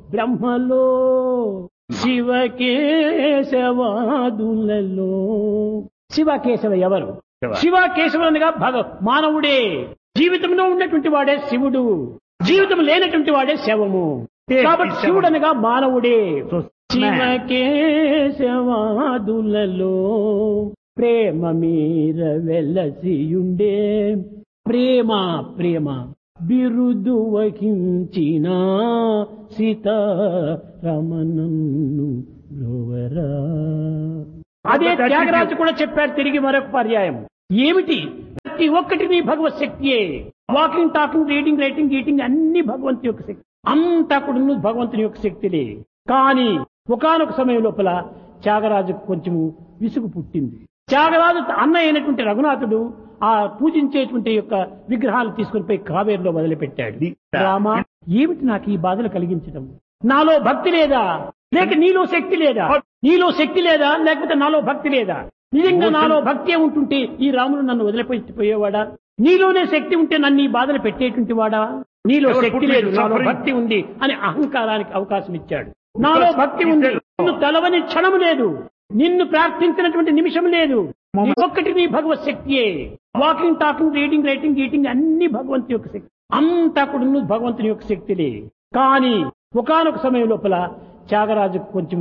బ్రహ్మలో శివకేశవాదులలో శివకేశవ ఎవరు శివ కేశవులనగా భగ మానవుడే జీవితంలో ఉన్నటువంటి వాడే శివుడు జీవితం లేనటువంటి వాడే శవము కాబట్టి శివుడు అనగా మానవుడే శివకేశవాదులలో ప్రేమ మీర వెలసియుండే ప్రేమ ప్రేమ బిరుదు వహించిన సీతారమణన్ను బ్రోవరా అదే త్యాగరాజు కూడా చెప్పాడు తిరిగి మరొక పర్యాయం ఏమిటి ప్రతి ఒక్కటి నీ భగవత్ శక్తియే walking talking reading writing eating అన్ని భగవంతు యొక్క శక్తి అంతా కూడా భగవంతుని యొక్క శక్తిలే కానీ ఒకానొక సమయం లోపల త్యాగరాజుకు కొంచెము విసుగు పుట్టింది త్యాగరాజు అన్న అయినటువంటి రఘునాథుడు ఆ పూజించేటువంటి యొక్క విగ్రహాలు తీసుకుని పోయి కావేరులో వదిలిపెట్టాడు రామా ఏమిటి నాకు ఈ బాధలు కలిగించడం నాలో భక్తి లేదా లేక నీలో శక్తి లేదా నీలో శక్తి లేదా లేకపోతే నాలో భక్తి లేదా నిజంగా నాలో భక్తి ఉంటుంటే ఈ రాముడు నన్ను వదిలిపెట్టిపోయేవాడా నీలోనే శక్తి ఉంటే నన్ను ఈ బాధలు పెట్టేటువంటి వాడా నీలో శక్తి లేదు నాలో భక్తి ఉంది అని అహంకారానికి అవకాశం ఇచ్చాడు నాలో భక్తి ఉంది నిన్ను తెలవని క్షణం లేదు నిన్ను ప్రార్థించినటువంటి నిమిషం లేదు నీ ఒక్కటి నీ భగవత్ శక్తియే walking talking reading writing eating అన్ని భగవంతు యొక్క శక్తి అంతా కూడా భగవంతుని యొక్క శక్తిలే కానీ ఒకానొక సమయం లోపల త్యాగరాజుకు కొంచెం